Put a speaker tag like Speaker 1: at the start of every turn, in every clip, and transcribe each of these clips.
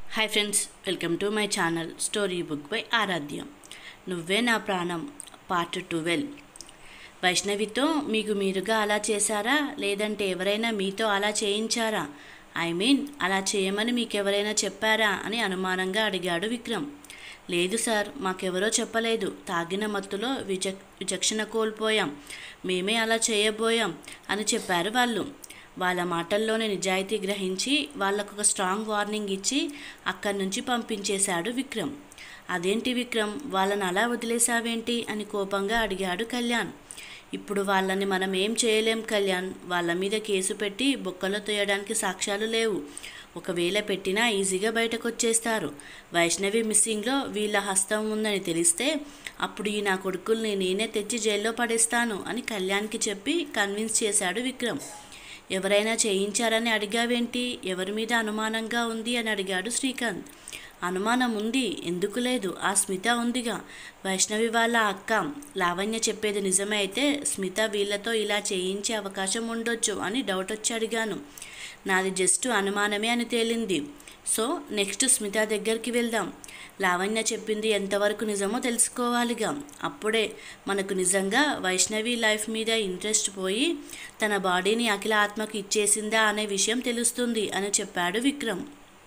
Speaker 1: hi friends welcome to my channel story book by Aaradhya నువ్వే నా ప్రాణం పార్ట్ ట్వెల్వ్ వైష్ణవితో మీకు మీరుగా అలా చేశారా లేదంటే ఎవరైనా మీతో అలా చేయించారా ఐ మీన్ అలా చేయమని మీకు ఎవరైనా చెప్పారా అని అనుమానంగా అడిగాడు విక్రమ్ లేదు సార్ మాకెవరో చెప్పలేదు తాగిన మత్తులో విచక్ విచక్షణ కోల్పోయాం మేమే అలా చేయబోయాం అని చెప్పారు వాళ్ళు వాళ్ళ మాటల్లోనే నిజాయితీ గ్రహించి వాళ్ళకు ఒక స్ట్రాంగ్ వార్నింగ్ ఇచ్చి అక్కడి నుంచి పంపించేశాడు విక్రమ్ అదేంటి విక్రమ్ వాళ్ళని అలా వదిలేసావేంటి అని కోపంగా అడిగాడు కళ్యాణ్ ఇప్పుడు వాళ్ళని మనం ఏం చేయలేం కళ్యాణ్ వాళ్ళ మీద కేసు పెట్టి బొక్కలో తోయడానికి సాక్ష్యాలు లేవు ఒకవేళ పెట్టినా ఈజీగా బయటకు వచ్చేస్తారు వైష్ణవి మిస్సింగ్లో వీళ్ళ హస్తం ఉందని తెలిస్తే అప్పుడు ఈ నా కొడుకుల్ని నేనే తెచ్చి జైల్లో పడేస్తాను అని కళ్యాణ్కి చెప్పి కన్విన్స్ చేశాడు విక్రమ్ ఎవరైనా చేయించారని అడిగావేంటి ఎవరి మీద అనుమానంగా ఉంది అని అడిగాడు శ్రీకాంత్ అనుమానం ఉంది ఎందుకు లేదు ఆ స్మిత ఉందిగా వైష్ణవి వాళ్ళ అక్క లావణ్య చెప్పేది నిజమే అయితే స్మిత వీళ్ళతో ఇలా చేయించే అవకాశం ఉండొచ్చు అని డౌట్ వచ్చి అడిగాను నాది జస్ట్ అనుమానమే అని తేలింది సో నెక్స్ట్ స్మిత దగ్గరికి వెళ్దాం లావణ్య చెప్పింది ఎంతవరకు నిజమో తెలుసుకోవాలిగా అప్పుడే మనకు నిజంగా వైష్ణవి లైఫ్ మీద ఇంట్రెస్ట్ పోయి తన బాడీని అఖిల ఆత్మకి ఇచ్చేసిందా అనే విషయం తెలుస్తుంది అని చెప్పాడు విక్రమ్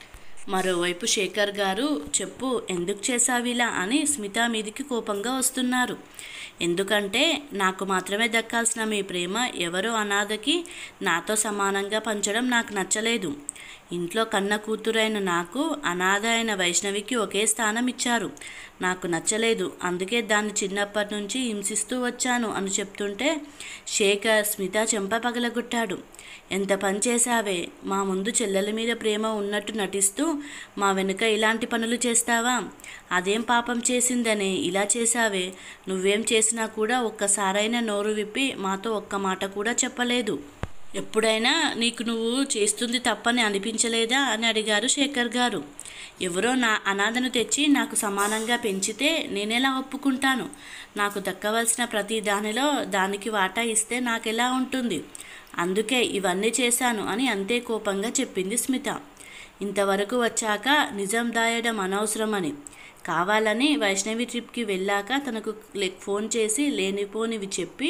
Speaker 1: మరోవైపు శేఖర్ గారు చెప్పు ఎందుకు చేసావిలా అని స్మిత మీదికి కోపంగా వస్తున్నారు ఎందుకంటే నాకు మాత్రమే దక్కాల్సిన మీ ప్రేమ ఎవరో అనాథకి నాతో సమానంగా పంచడం నాకు నచ్చలేదు ఇంట్లో కన్న కూతురైన నాకు అనాథ అయిన వైష్ణవికి ఒకే స్థానం ఇచ్చారు నాకు నచ్చలేదు అందుకే దాన్ని చిన్నప్పటి నుంచి హింసిస్తూ వచ్చాను అని చెప్తుంటే శేఖర్ స్మిత చెంప పగలగొట్టాడు ఎంత పని చేశావే మా ముందు చెల్లెల మీద ప్రేమ ఉన్నట్టు నటిస్తూ మా వెనుక ఇలాంటి పనులు చేస్తావా అదేం పాపం చేసిందనే ఇలా చేశావే నువ్వేం చేసినా కూడా ఒక్కసారైనా నోరు విప్పి మాతో ఒక్క మాట కూడా చెప్పలేదు ఎప్పుడైనా నీకు నువ్వు చేస్తుంది తప్పని అనిపించలేదా అని అడిగారు శేఖర్ గారు ఎవరో నా అనాథను తెచ్చి నాకు సమానంగా పెంచితే నేనెలా ఒప్పుకుంటాను నాకు దక్కవలసిన ప్రతి దానిలో దానికి వాటా ఇస్తే నాకెలా ఉంటుంది అందుకే ఇవన్నీ చేశాను అని అంతే కోపంగా చెప్పింది స్మిత ఇంతవరకు వచ్చాక నిజం దాయడం అనవసరమని కావాలని వైష్ణవి ట్రిప్కి వెళ్ళాక తనకు ఫోన్ చేసి లేనిపోనివి చెప్పి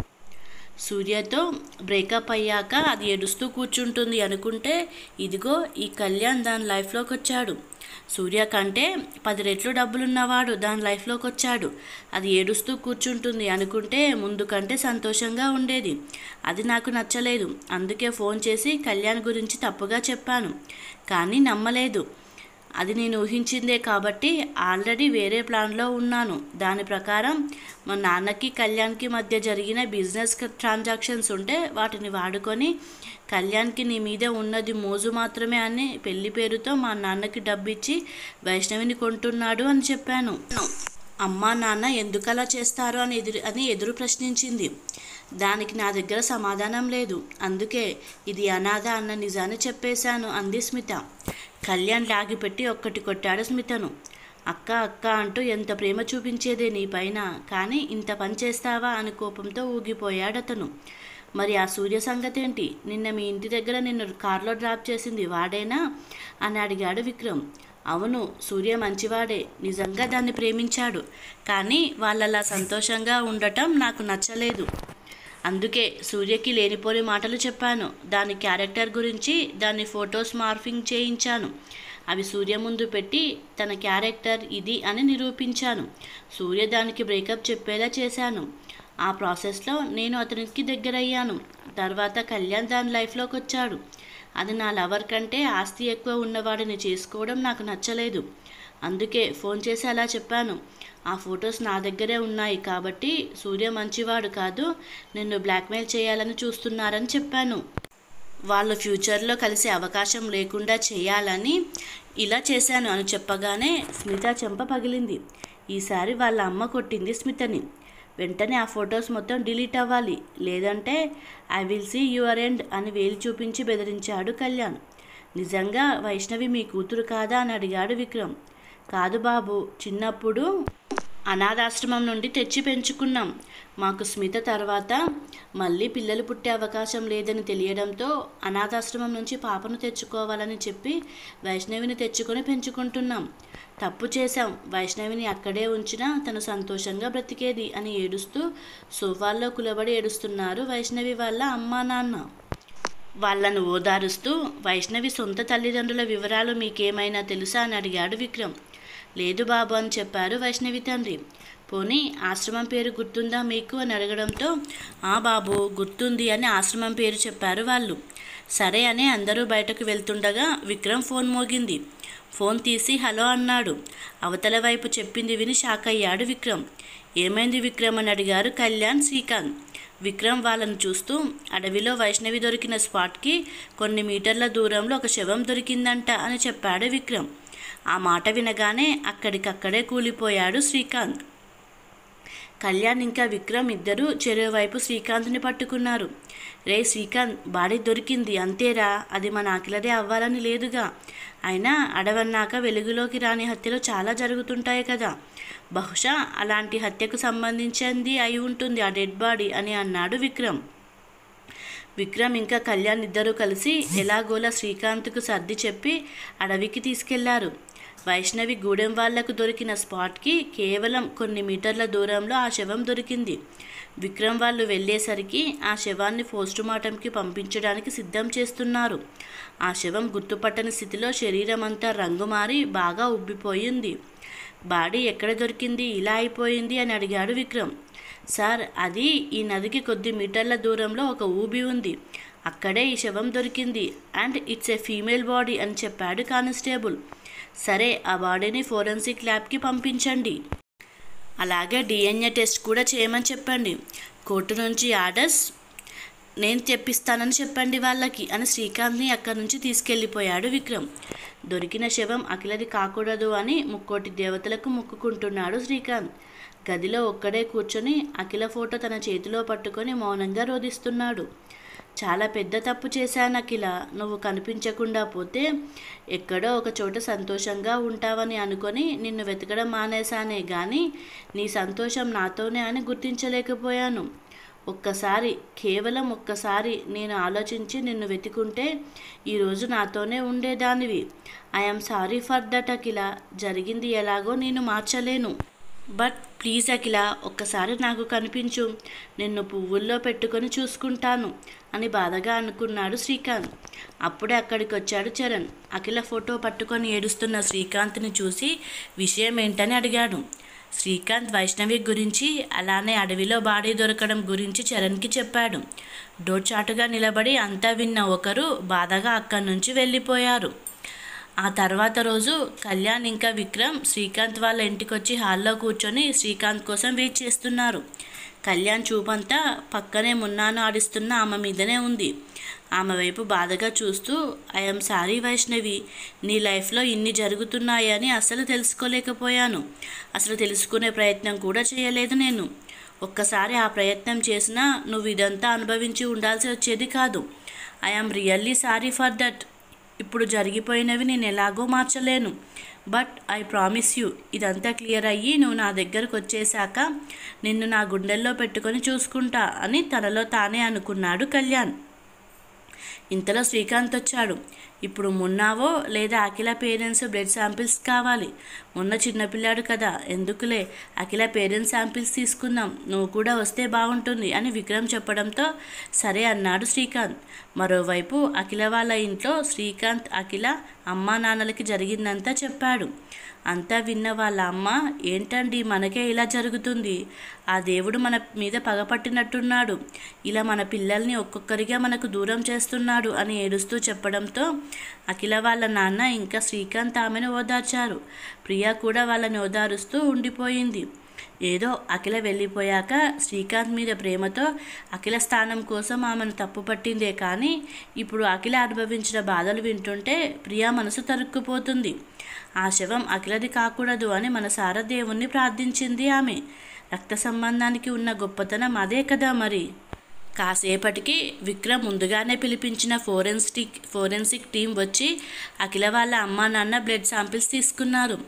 Speaker 1: సూర్యతో బ్రేకప్ అయ్యాక అది ఏడుస్తూ కూర్చుంటుంది అనుకుంటే ఇదిగో ఈ కళ్యాణ్ దాని లైఫ్లోకి వచ్చాడు సూర్య కంటే పది రెట్లు డబ్బులున్నవాడు దాని లైఫ్లోకి వచ్చాడు అది ఏడుస్తూ కూర్చుంటుంది అనుకుంటే ముందు కంటే సంతోషంగా ఉండేది అది నాకు నచ్చలేదు అందుకే ఫోన్ చేసి కళ్యాణ్ గురించి తప్పుగా చెప్పాను కానీ నమ్మలేదు అది నేను ఊహించిందే కాబట్టి ఆల్రెడీ వేరే ప్లాన్లో ఉన్నాను దాని ప్రకారం మా నాన్నకి కళ్యాణ్కి మధ్య జరిగిన బిజినెస్ ట్రాన్సాక్షన్స్ ఉంటే వాటిని వాడుకొని కళ్యాణ్కి నీ మీద ఉన్నది మోజు మాత్రమే అని పెళ్లి పేరుతో మా నాన్నకి డబ్బిచ్చి వైష్ణవిని కొంటున్నాడు అని చెప్పాను అమ్మా నాన్న ఎందుకు అలా చేస్తారు అని ఎదురు అని ఎదురు ప్రశ్నించింది దానికి నా దగ్గర సమాధానం లేదు అందుకే ఇది అనాథ అన్న నిజాన్ని చెప్పేశాను అంది స్మిత కళ్యాణ్ లాగిపెట్టి ఒక్కటి కొట్టాడు స్మితను అక్క అక్క అంటూ ఎంత ప్రేమ చూపించేదే నీ పైన కానీ ఇంత పని చేస్తావా అని కోపంతో ఊగిపోయాడు అతను మరి ఆ సూర్య సంగతి ఏంటి నిన్న మీ ఇంటి దగ్గర నిన్ను కారులో డ్రాప్ చేసింది వాడేనా అని అడిగాడు విక్రమ్ అవును సూర్య మంచివాడే నిజంగా దాన్ని ప్రేమించాడు కానీ వాళ్ళలా సంతోషంగా ఉండటం నాకు నచ్చలేదు అందుకే సూర్యకి లేనిపోని మాటలు చెప్పాను దాని క్యారెక్టర్ గురించి దాని ఫొటోస్ మార్ఫింగ్ చేయించాను అవి సూర్య ముందు పెట్టి తన క్యారెక్టర్ ఇది అని నిరూపించాను సూర్య దానికి బ్రేకప్ చెప్పేలా చేశాను ఆ ప్రాసెస్లో నేను అతనికి దగ్గరయ్యాను తర్వాత కళ్యాణ్ దాని లైఫ్లోకి వచ్చాడు అది నా లవర్ కంటే ఆస్తి ఎక్కువ ఉన్నవాడిని చేసుకోవడం నాకు నచ్చలేదు అందుకే ఫోన్ చేసి అలా చెప్పాను ఆ ఫొటోస్ నా దగ్గరే ఉన్నాయి కాబట్టి సూర్య మంచివాడు కాదు నిన్ను బ్లాక్మెయిల్ చేయాలని చూస్తున్నారని చెప్పాను వాళ్ళు ఫ్యూచర్లో కలిసే అవకాశం లేకుండా చేయాలని ఇలా చేశాను అని చెప్పగానే స్మిత చెంప పగిలింది ఈసారి వాళ్ళ అమ్మ కొట్టింది స్మితని వెంటనే ఆ ఫొటోస్ మొత్తం డిలీట్ అవ్వాలి లేదంటే I will see your end అని వేలు చూపించి బెదిరించాడు కళ్యాణ్ నిజంగా వైష్ణవి మీ కూతురు కాదా అని అడిగాడు విక్రమ్ కాదు బాబు చిన్నప్పుడు అనాథాశ్రమం నుండి తెచ్చి పెంచుకున్నాం మాకు స్మిత తర్వాత మళ్ళీ పిల్లలు పుట్టే అవకాశం లేదని తెలియడంతో అనాథాశ్రమం నుంచి పాపను తెచ్చుకోవాలని చెప్పి వైష్ణవిని తెచ్చుకొని పెంచుకుంటున్నాం తప్పు చేశాం వైష్ణవిని అక్కడే ఉంచినా తను సంతోషంగా బ్రతికేది అని ఏడుస్తూ సోఫాల్లో కులబడి ఏడుస్తున్నారు వైష్ణవి వాళ్ళ అమ్మా నాన్న వాళ్ళను ఓదారుస్తూ వైష్ణవి సొంత తల్లిదండ్రుల వివరాలు మీకేమైనా తెలుసా అని అడిగాడు విక్రమ్ లేదు బాబు అని చెప్పారు వైష్ణవి తండ్రి పోనీ ఆశ్రమం పేరు గుర్తుందా మీకు అని అడగడంతో ఆ బాబు గుర్తుంది అని ఆశ్రమం పేరు చెప్పారు వాళ్ళు సరే అని అందరూ బయటకు వెళ్తుండగా విక్రమ్ ఫోన్ మోగింది ఫోన్ తీసి హలో అన్నాడు అవతల వైపు చెప్పింది విని షాక్ అయ్యాడు విక్రమ్ ఏమైంది విక్రమ్ అని అడిగారు కళ్యాణ్ శ్రీకాంత్ విక్రమ్ వాళ్ళను చూస్తూ అడవిలో వైష్ణవి దొరికిన స్పాట్కి కొన్ని మీటర్ల దూరంలో ఒక శవం దొరికిందంట అని చెప్పాడు విక్రమ్ ఆ మాట వినగానే అక్కడికక్కడే కూలిపోయాడు శ్రీకాంత్ కళ్యాణ్ ఇంకా విక్రమ్ ఇద్దరూ చెరువువైపు శ్రీకాంత్ని పట్టుకున్నారు రే శ్రీకాంత్ బాడీ దొరికింది అంతేరా అది మన అఖిలదే అవ్వాలని లేదుగా అయినా అడవన్నాక వెలుగులోకి రాని హత్యలు చాలా జరుగుతుంటాయి కదా బహుశా అలాంటి హత్యకు సంబంధించింది అయి ఉంటుంది ఆ డెడ్ బాడీ అని అన్నాడు విక్రమ్ విక్రమ్ ఇంకా కళ్యాణ్ ఇద్దరూ కలిసి ఎలాగోలా శ్రీకాంత్కు సర్ది చెప్పి అడవికి తీసుకెళ్లారు వైష్ణవి గూడెం వాళ్లకు దొరికిన స్పాట్కి కేవలం కొన్ని మీటర్ల దూరంలో ఆ శవం దొరికింది విక్రమ్ వాళ్ళు వెళ్ళేసరికి ఆ శవాన్ని పోస్టుమార్టంకి పంపించడానికి సిద్ధం చేస్తున్నారు ఆ శవం గుర్తుపట్టని స్థితిలో శరీరం అంతా రంగు మారి బాగా ఉబ్బిపోయింది బాడీ ఎక్కడ దొరికింది ఇలా అయిపోయింది అని అడిగాడు విక్రమ్ సార్ అది ఈ నదికి కొద్ది మీటర్ల దూరంలో ఒక ఊబి ఉంది అక్కడే ఈ శవం దొరికింది and it's a female body అని చెప్పాడు కానిస్టేబుల్ సరే ఆ బాడీని ఫోరెన్సిక్ ల్యాబ్కి పంపించండి అలాగే డిఎన్ఏ టెస్ట్ కూడా చేయమని చెప్పండి కోర్టు నుంచి ఆర్డర్స్ నేను తెప్పిస్తానని చెప్పండి వాళ్ళకి అని శ్రీకాంత్ని అక్కడి నుంచి తీసుకెళ్ళిపోయాడు విక్రమ్ దొరికిన శవం అఖిలది కాకూడదు అని ముక్కోటి దేవతలకు మొక్కుకుంటున్నాడు శ్రీకాంత్ గదిలో ఒక్కడే కూర్చొని అఖిల ఫోటో తన చేతిలో పట్టుకొని మౌనంగా రోధిస్తున్నాడు చాలా పెద్ద తప్పు చేశాను అఖిల నువ్వు కనిపించకుండా పోతే ఎక్కడో ఒక చోట సంతోషంగా ఉంటావని అనుకొని నిన్ను వెతకడం మానేశానే కానీ నీ సంతోషం నాతోనే అని గుర్తించలేకపోయాను ఒక్కసారి కేవలం ఒక్కసారి నేను ఆలోచించి నిన్ను వెతుకుంటే ఈరోజు నాతోనే ఉండేదానివి I'm sorry for that Akhila జరిగింది ఎలాగో నేను మార్చలేను బట్ ప్లీజ్ అఖిల ఒక్కసారి నాకు కనిపించు నిన్ను పువ్వుల్లో పెట్టుకొని చూసుకుంటాను అని బాధగా అనుకున్నాడు శ్రీకాంత్ అప్పుడే అక్కడికి వచ్చాడు చరణ్ అఖిల ఫోటో పట్టుకొని ఏడుస్తున్న శ్రీకాంత్ని చూసి విషయం ఏంటని అడిగాడు శ్రీకాంత్ వైష్ణవి గురించి అలానే అడవిలో బాడీ దొరకడం గురించి చరణ్కి చెప్పాడు డోర్చాటుగా నిలబడి అంతా విన్న ఒకరు బాధగా అక్కడి నుంచి వెళ్ళిపోయారు ఆ తర్వాత రోజు కళ్యాణ్ ఇంకా విక్రమ్ శ్రీకాంత్ వాళ్ళ ఇంటికి వచ్చి హాల్లో కూర్చొని శ్రీకాంత్ కోసం వెయిట్ చేస్తున్నారు కళ్యాణ్ చూపంతా పక్కనే మున్నాను ఆడిస్తున్న ఆమె మీదనే ఉంది ఆమె వైపు బాధగా చూస్తూ ఐఎమ్ సారీ వైష్ణవి నీ లైఫ్లో ఇన్ని జరుగుతున్నాయని అసలు తెలుసుకోలేకపోయాను అసలు తెలుసుకునే ప్రయత్నం కూడా చేయలేదు నేను ఒక్కసారి ఆ ప్రయత్నం చేసినా నువ్వు ఇదంతా అనుభవించి ఉండాల్సి వచ్చేది కాదు I'm really sorry for that ఇప్పుడు జరిగిపోయినవి నేను ఎలాగో మార్చలేను బట్ ఐ ప్రామిస్ యూ ఇదంతా క్లియర్ అయ్యి నువ్వు నా దగ్గరకు వచ్చేసాక నిన్ను నా గుండెల్లో పెట్టుకొని చూసుకుంటా అని తనలో తానే అనుకున్నాడు కళ్యాణ్ ఇంతలో శ్రీకాంత్ వచ్చాడు ఇప్పుడు మున్నావో లేదా అఖిల పేరెంట్స్ బ్లడ్ శాంపిల్స్ కావాలి మొన్న చిన్నపిల్లాడు కదా ఎందుకులే అఖిల పేరెంట్స్ శాంపిల్స్ తీసుకుందాం నువ్వు కూడా వస్తే బాగుంటుంది అని విక్రమ్ చెప్పడంతో సరే అన్నాడు శ్రీకాంత్ మరోవైపు అఖిల వాళ్ళ ఇంట్లో శ్రీకాంత్ అఖిల అమ్మా నాన్నలకి జరిగిందంతా చెప్పాడు అంతా విన్న వాళ్ళ అమ్మ ఏంటండి మనకే ఇలా జరుగుతుంది ఆ దేవుడు మన మీద పగపట్టినట్టున్నాడు ఇలా మన పిల్లల్ని ఒక్కొక్కరిగా మనకు దూరం చేస్తున్నాడు అని ఏడుస్తూ చెప్పడంతో అఖిల వాళ్ళ నాన్న ఇంకా శ్రీకాంత్ ఆమెను ఓదార్చారు ప్రియా కూడా వాళ్ళని ఓదారుస్తూ ఉండిపోయింది ఏదో అఖిల వెళ్ళిపోయాక శ్రీకాంత్ మీద ప్రేమతో అఖిల స్థానం కోసం ఆమెను తప్పు పట్టిందే కానీ ఇప్పుడు అఖిల అనుభవించిన బాధలు వింటుంటే ప్రియా మనసు తరుక్కుపోతుంది ఆ శవం అఖిలది కాకూడదు అని మనసారా దేవుణ్ణి ప్రార్థించింది ఆమె రక్త సంబంధానికి ఉన్న గొప్పతనం అదే కదా మరి కాసేపటికి విక్రమ్ ముందుగానే పిలిపించిన ఫోరెన్సిక్ ఫోరెన్సిక్ టీం వచ్చి అఖిల వాళ్ళ అమ్మా నాన్న బ్లడ్ శాంపిల్స్ తీసుకున్నారు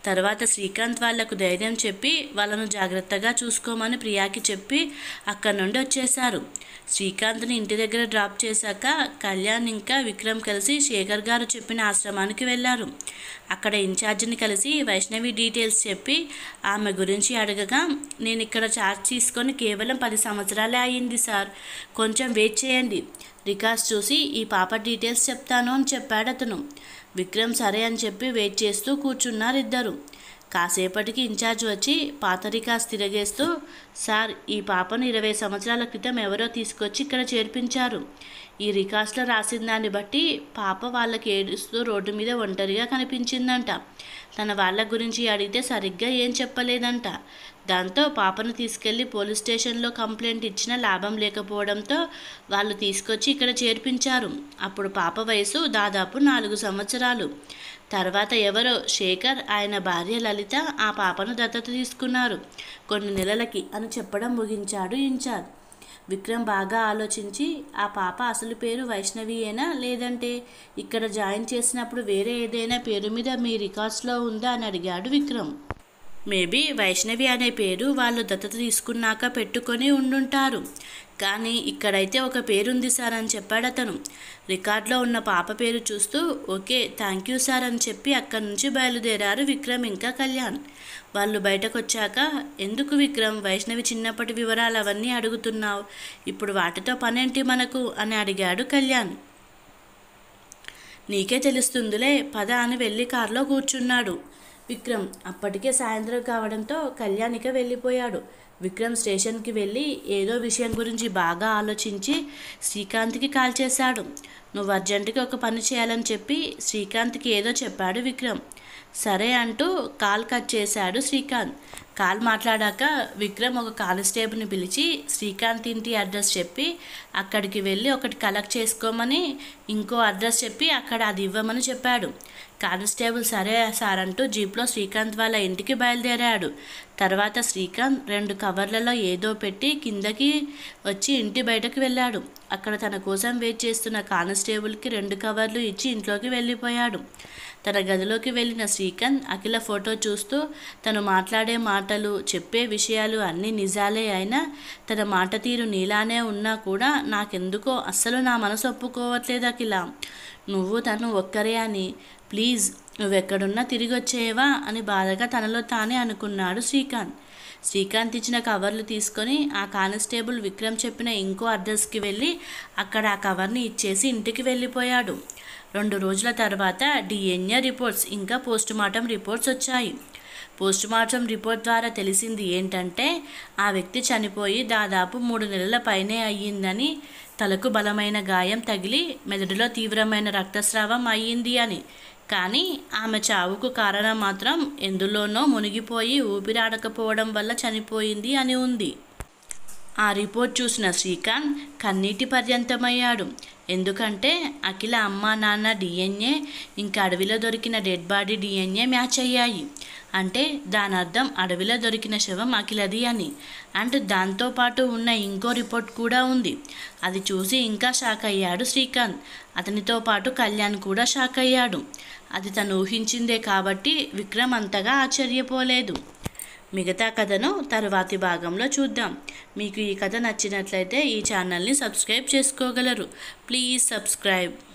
Speaker 1: తర్వాత శ్రీకాంత్ వాళ్లకు ధైర్యం చెప్పి వాళ్ళను జాగ్రత్తగా చూసుకోమని ప్రియాకి చెప్పి అక్కడి నుండి వచ్చేశారు శ్రీకాంత్ని ఇంటి దగ్గర డ్రాప్ చేశాక కళ్యాణ్ ఇంకా విక్రమ్ కలిసి శేఖర్ గారు చెప్పిన ఆశ్రమానికి వెళ్ళారు అక్కడ ఇన్ఛార్జిని కలిసి వైష్ణవి డీటెయిల్స్ చెప్పి ఆమె గురించి అడగగా నేను ఇక్కడ ఛార్జ్ తీసుకొని కేవలం పది సంవత్సరాలే అయ్యింది సార్ కొంచెం వెయిట్ చేయండి రికార్డ్స్ చూసి ఈ పాప డీటెయిల్స్ చెప్తాను అని చెప్పాడు అతను విక్రమ్ సరే అని చెప్పి వెయిట్ చేస్తూ కూర్చున్నారు ఇద్దరు కాసేపటికి ఇన్ఛార్జ్ వచ్చి పాత రికార్డ్స్ తిరగేస్తూ సార్ ఈ పాపను ఇరవై సంవత్సరాల క్రితం ఎవరో తీసుకొచ్చి ఇక్కడ చేర్పించారు ఈ రికార్డ్స్లో రాసిన దాన్ని బట్టి పాప వాళ్ళకి ఏడుస్తూ రోడ్డు మీద ఒంటరిగా కనిపించిందంట తన వాళ్ళ గురించి అడిగితే సరిగ్గా ఏం చెప్పలేదంట దాంతో పాపను తీసుకెళ్లి పోలీస్ స్టేషన్లో కంప్లైంట్ ఇచ్చినా లాభం లేకపోవడంతో వాళ్ళు తీసుకొచ్చి ఇక్కడ చేర్పించారు అప్పుడు పాప వయసు దాదాపు నాలుగు సంవత్సరాలు తర్వాత ఎవరో శేఖర్ ఆయన భార్య లలిత ఆ పాపను దత్తత తీసుకున్నారు కొన్ని నెలలకి అని చెప్పడం ముగించాడు ఇన్ఛార్జ్ విక్రమ్ బాగా ఆలోచించి ఆ పాప అసలు పేరు వైష్ణవియేనా లేదంటే ఇక్కడ జాయిన్ చేసినప్పుడు వేరే ఏదైనా పేరు మీద మీ రికార్డ్స్లో ఉందా అని అడిగాడు విక్రమ్ మేబీ వైష్ణవి అనే పేరు వాళ్ళు దత్తత తీసుకున్నాక పెట్టుకొని ఉండుంటారు కానీ ఇక్కడైతే ఒక పేరుంది సార్ అని చెప్పాడు అతను రికార్డులో ఉన్న పాప పేరు చూస్తూ ఓకే థ్యాంక్ యూ సార్ అని చెప్పి అక్కడి నుంచి బయలుదేరారు విక్రమ్ ఇంకా కళ్యాణ్ వాళ్ళు బయటకు వచ్చాక ఎందుకు విక్రమ్ వైష్ణవి చిన్నప్పటి వివరాలు అవన్నీ అడుగుతున్నావు ఇప్పుడు వాటితో పనేంటి మనకు అని అడిగాడు కళ్యాణ్ నీకే తెలుస్తుందిలే పద అని వెళ్ళి కారులో కూర్చున్నాడు విక్రమ్ అప్పటికే సాయంత్రం కావడంతో కళ్యాణ్ ఇక వెళ్ళిపోయాడు విక్రమ్ స్టేషన్కి వెళ్ళి ఏదో విషయం గురించి బాగా ఆలోచించి శ్రీకాంత్కి కాల్ చేశాడు నువ్వు అర్జెంటుగా ఒక పని చేయాలని చెప్పి శ్రీకాంత్కి ఏదో చెప్పాడు విక్రమ్ సరే అంటూ కాల్ కట్ చేశాడు శ్రీకాంత్ కాల్ మాట్లాడాక విక్రమ్ ఒక కానిస్టేబుల్ని పిలిచి శ్రీకాంత్ ఇంటి అడ్రస్ చెప్పి అక్కడికి వెళ్ళి ఒకటి కలెక్ట్ చేసుకోమని ఇంకో అడ్రస్ చెప్పి అక్కడ అది ఇవ్వమని చెప్పాడు కానిస్టేబుల్ సరే సార్ అంటూ జీప్లో శ్రీకాంత్ వాళ్ళ ఇంటికి బయలుదేరాడు తర్వాత శ్రీకాంత్ రెండు కవర్లలో ఏదో పెట్టి కిందకి వచ్చి ఇంటి బయటకు వెళ్ళాడు అక్కడ తన కోసం వెయిట్ చేస్తున్న కానిస్టేబుల్కి రెండు కవర్లు ఇచ్చి ఇంట్లోకి వెళ్ళిపోయాడు తన గదిలోకి వెళ్ళిన శ్రీకాంత్ అఖిల ఫోటో చూస్తూ తను మాట్లాడే మాటలు చెప్పే విషయాలు అన్నీ నిజాలే అయినా తన మాట తీరు నీలానే ఉన్నా కూడా నాకెందుకో అస్సలు నా మనసు ఒప్పుకోవట్లేదు అఖిల నువ్వు తను ఒక్కరే అని ప్లీజ్ నువ్వెక్కడున్నా తిరిగి వచ్చేవా అని బాధగా తనలో తానే అనుకున్నాడు శ్రీకాంత్ శ్రీకాంత్ ఇచ్చిన కవర్లు తీసుకొని ఆ కానిస్టేబుల్ విక్రమ్ చెప్పిన ఇంకో అడ్రస్కి వెళ్ళి అక్కడ ఆ కవర్ని ఇచ్చేసి ఇంటికి వెళ్ళిపోయాడు రెండు రోజుల తర్వాత డిఎన్ఏ రిపోర్ట్స్ ఇంకా పోస్ట్ మార్టం రిపోర్ట్స్ వచ్చాయి పోస్ట్ మార్టం రిపోర్ట్ ద్వారా తెలిసింది ఏంటంటే ఆ వ్యక్తి చనిపోయి దాదాపు మూడు నెలల పైనే అయ్యిందని తలకు బలమైన గాయం తగిలి మెదడులో తీవ్రమైన రక్తస్రావం అయ్యింది అని కానీ ఆమె చావుకు కారణం మాత్రం ఎందులోనో మునిగిపోయి ఊపిరాడకపోవడం వల్ల చనిపోయింది అని ఉంది ఆ రిపోర్ట్ చూసిన శ్రీకాంత్ కన్నీటి పర్యంతమయ్యాడు ఎందుకంటే అఖిల అమ్మ నాన్న డిఎన్ఏ ఇంకా అడవిలో దొరికిన డెడ్ బాడీ డిఎన్ఏ మ్యాచ్ అయ్యాయి అంటే దాని అర్థం అడవిలో దొరికిన శవం అఖిలది అని అండ్ దాంతోపాటు ఉన్న ఇంకో రిపోర్ట్ కూడా ఉంది అది చూసి ఇంకా షాక్ అయ్యాడు శ్రీకాంత్ అతనితో పాటు కళ్యాణ్ కూడా షాక్ అయ్యాడు అది తను ఊహించిందే కాబట్టి విక్రమ్ అంతగా ఆశ్చర్యపోలేదు మిగతా కథను తరువాతి భాగంలో చూద్దాం మీకు ఈ కథ నచ్చినట్లయితే ఈ ఛానల్ని సబ్స్క్రైబ్ చేసుకోగలరు ప్లీజ్ సబ్స్క్రైబ్